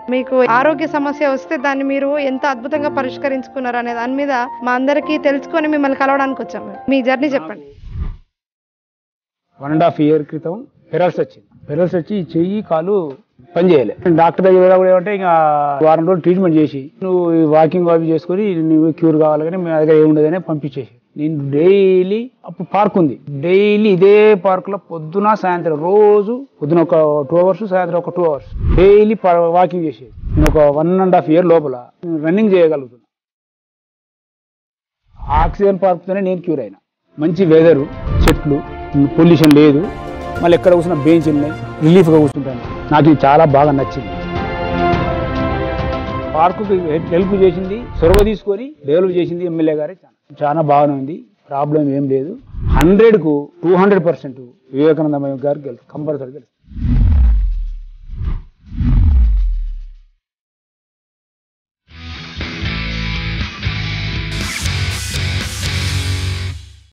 మీకు ఆరోగ్య సమస్య వస్తే దాన్ని మీరు ఎంత అద్భుతంగా పరిష్కరించుకున్నారు అనే దాని మీద మా అందరికీ తెలుసుకొని మిమ్మల్ని కలవడానికి వచ్చాం మేము. మీ జర్నీ చెప్పండి వన్ అండ్ హాఫ్ ఇయర్ క్రితం పెరల్స్ వచ్చింది పెరల్స్ వచ్చి ఈ చెయ్యి కాలు పని చేయలే డాక్టర్ దగ్గర కూడా ఏమంటే ఇంకా వారం రోజులు ట్రీట్మెంట్ చేసి నువ్వు ఈ వాకింగ్ అవి చేసుకొని నువ్వు క్యూర్ కావాలి కానీ మీ దగ్గర ఏముండదని పంపించేసి నేను డైలీ అప్పుడు పార్క్ ఉంది డైలీ ఇదే పార్క్ లో పొద్దున సాయంత్రం రోజు పొద్దున ఒక టూ అవర్స్ సాయంత్రం ఒక టూ అవర్స్ డైలీ వాకింగ్ చేసేది నేను ఒక వన్ అండ్ హాఫ్ ఇయర్ లోపల రన్నింగ్ చేయగలుగుతున్నా ఆక్సిజన్ పార్క్తోనే నేను క్యూర్ అయినా మంచి వెదరు చెట్లు పొల్యూషన్ లేదు మళ్ళీ ఎక్కడ కూర్చున్న బెంచ్ ఉన్నాయి రిలీఫ్గా కూర్చుంటాను నాకు ఇది చాలా బాగా నచ్చింది పార్కుకి హెల్ప్ చేసింది చొరవ తీసుకొని డెవలప్ చేసింది ఎమ్మెల్యే గారే చాలా చాలా బాగానే ఉంది ప్రాబ్లం ఏం లేదు హండ్రెడ్కు టూ హండ్రెడ్ పర్సెంట్ వివేకానందమయ్య గారికి గెలుసు కంపల్సరీ గెలుసు